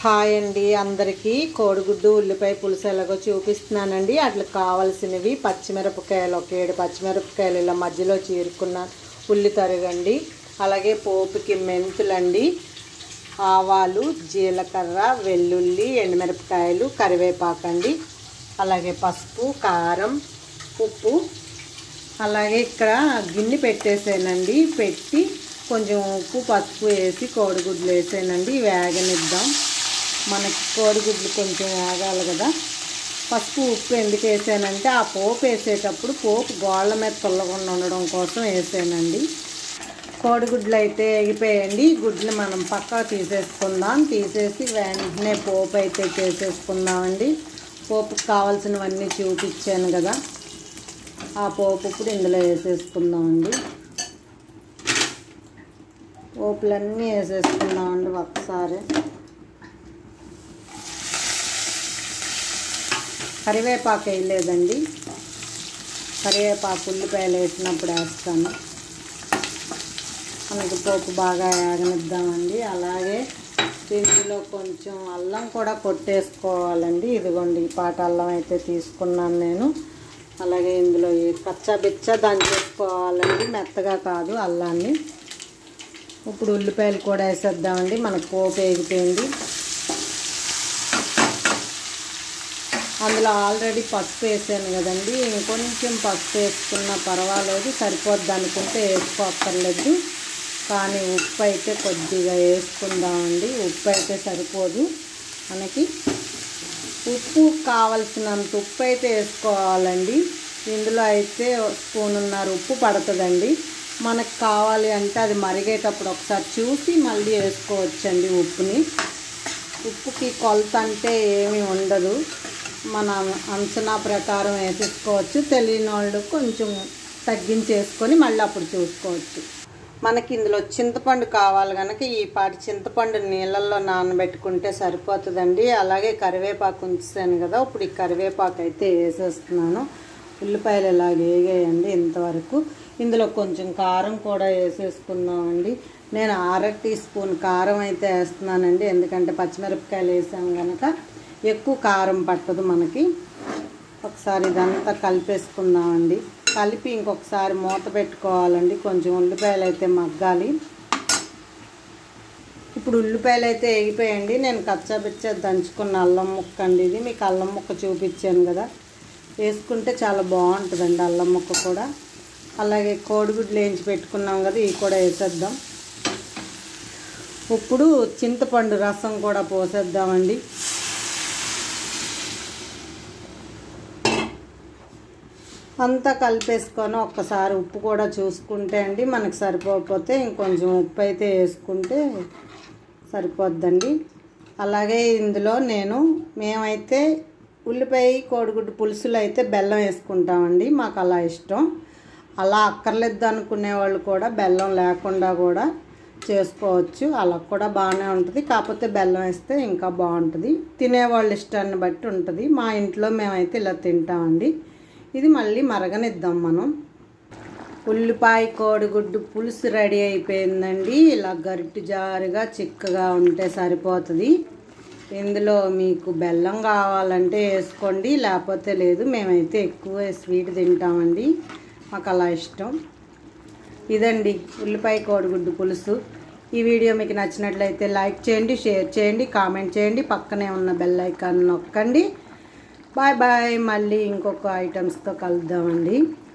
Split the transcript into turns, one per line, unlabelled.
hi అండి అందరికీ కోడిగుడ్డు ఉల్లిపాయ పులుసు ఎలాగో చూపిస్తున్నానండి అట్లా కావాల్సినవి పచ్చిమిరపకాయలు ఒక ఏడు పచ్చిమిరపకాయలు ఇలా మధ్యలో చీరుకున్న ఉల్లి తరగండి అలాగే పోపుకి మెంతులండి ఆవాలు జీలకర్ర వెల్లుల్లి ఎండుమిరపకాయలు కరివేపాకండి అలాగే పసుపు కారం ఉప్పు అలాగే ఇక్కడ గిన్నె పెట్టేసానండి పెట్టి కొంచెం ఉప్పు పసుపు వేసి కోడిగుడ్లు వేసానండి వేగనిద్దాం మనకి కోడిగుడ్లు కొంచెం వేగాలి కదా పసుపు ఉప్పు ఎందుకు వేసానంటే ఆ పోపు వేసేటప్పుడు పోపు గోళ్ళ మీద తొల్లకుండా ఉండడం కోసం వేసానండి కోడిగుడ్లు అయితే ఎగిపోయండి గుడ్లు మనం పక్కకు తీసేసుకుందాం తీసేసి వెంటనే పోపు అయితే చేసేసుకుందామండి పోపుకి కావాల్సినవన్నీ చూపించాను కదా ఆ పోపు ఇప్పుడు ఇందులో వేసేసుకుందామండి పోపులన్నీ వేసేసుకుందామండి ఒకసారి కరివేపాకు వేయలేదండి కరివేపాకు ఉల్లిపాయలు వేసినప్పుడు వేస్తాను మనకి పోపు బాగా వేగనిద్దామండి అలాగే దీనిలో కొంచెం అల్లం కూడా కొట్టేసుకోవాలండి ఇదిగోండి ఈ పాట అల్లం అయితే తీసుకున్నాను నేను అలాగే ఇందులో ఈ కచ్చా బిచ్చ దంచేసుకోవాలండి మెత్తగా కాదు అల్లాన్ని ఇప్పుడు ఉల్లిపాయలు కూడా వేసేద్దామండి మనకు పోపు వేగిపోయింది అందులో ఆల్రెడీ పసుపు వేసాను కదండి ఇంకొంచెం పసుపు వేసుకున్నా పర్వాలేదు సరిపోద్ది అనుకుంటే వేసుకోక్కర్లేదు కానీ ఉప్పు అయితే కొద్దిగా వేసుకుందామండి ఉప్పు అయితే సరిపోదు మనకి ఉప్పు కావలసినంత ఉప్పు అయితే వేసుకోవాలండి ఇందులో అయితే స్పూనున్నర ఉప్పు పడుతుందండి మనకు కావాలి అంటే అది మరిగేటప్పుడు ఒకసారి చూసి మళ్ళీ వేసుకోవచ్చండి ఉప్పుని ఉప్పుకి కొలత అంటే ఏమీ ఉండదు మన అంచనా ప్రకారం వేసేసుకోవచ్చు తెలియని వాళ్ళు కొంచెం తగ్గించేసుకొని మళ్ళీ అప్పుడు చూసుకోవచ్చు మనకి ఇందులో చింతపండు కావాలి కనుక ఈ పాటి చింతపండు నీళ్ళల్లో నానబెట్టుకుంటే సరిపోతుందండి అలాగే కరివేపాకు ఉంచాను కదా ఇప్పుడు ఈ కరివేపాకు అయితే వేసేస్తున్నాను ఉల్లిపాయలు ఇలా వేగేయండి ఇంతవరకు ఇందులో కొంచెం కారం కూడా వేసేసుకుందామండి నేను అర టీ స్పూన్ కారం అయితే వేస్తున్నానండి ఎందుకంటే పచ్చిమిరపకాయలు వేసాం కనుక ఎక్కువ కారం పట్టదు మనకి ఒకసారి ఇదంతా కలిపేసుకుందామండి కలిపి ఇంకొకసారి మూత పెట్టుకోవాలండి కొంచెం ఉల్లిపాయలు అయితే మగ్గాలి ఇప్పుడు ఉల్లిపాయలు అయితే వేగిపోయండి నేను కచ్చాపిచ్చా దంచుకున్న అల్లం ముక్క అండి ఇది మీకు అల్లం ముక్క చూపించాను కదా వేసుకుంటే చాలా బాగుంటుందండి అల్లం ముక్క కూడా అలాగే కోడిగుడ్లు వేయించి పెట్టుకున్నాం కదా ఇవి కూడా వేసేద్దాం ఇప్పుడు చింతపండు రసం కూడా పోసేద్దామండి అంతా కలిపేసుకొని ఒక్కసారి ఉప్పు కూడా చూసుకుంటే అండి మనకు సరిపోకపోతే ఇంకొంచెం ఉప్పు అయితే వేసుకుంటే సరిపోద్దండి అలాగే ఇందులో నేను మేమైతే ఉల్లిపాయ కోడిగుడ్డు పులుసులు అయితే బెల్లం వేసుకుంటామండి మాకు అలా ఇష్టం అలా అక్కర్లేదు అనుకునే వాళ్ళు కూడా బెల్లం లేకుండా కూడా చేసుకోవచ్చు అలా కూడా బాగానే ఉంటుంది కాకపోతే బెల్లం వేస్తే ఇంకా బాగుంటుంది తినేవాళ్ళ ఇష్టాన్ని బట్టి ఉంటుంది మా ఇంట్లో మేమైతే ఇలా తింటామండి ఇది మళ్ళీ మరగనిద్దాం మనం ఉల్లిపాయ కోడిగుడ్డు పులుసు రెడీ అయిపోయిందండి ఇలా గరిటి జారుగా చిక్కగా ఉంటే సరిపోతుంది ఇందులో మీకు బెల్లం కావాలంటే వేసుకోండి లేకపోతే లేదు మేమైతే ఎక్కువ స్వీట్ తింటామండి మాకు అలా ఇష్టం ఇదండి ఉల్లిపాయ కోడిగుడ్డు పులుసు ఈ వీడియో మీకు నచ్చినట్లయితే లైక్ చేయండి షేర్ చేయండి కామెంట్ చేయండి పక్కనే ఉన్న బెల్ ఐకాన్ నొక్కండి బాయ్ బాయ్ మళ్ళీ ఇంకొక ఐటమ్స్తో కలుద్దామండి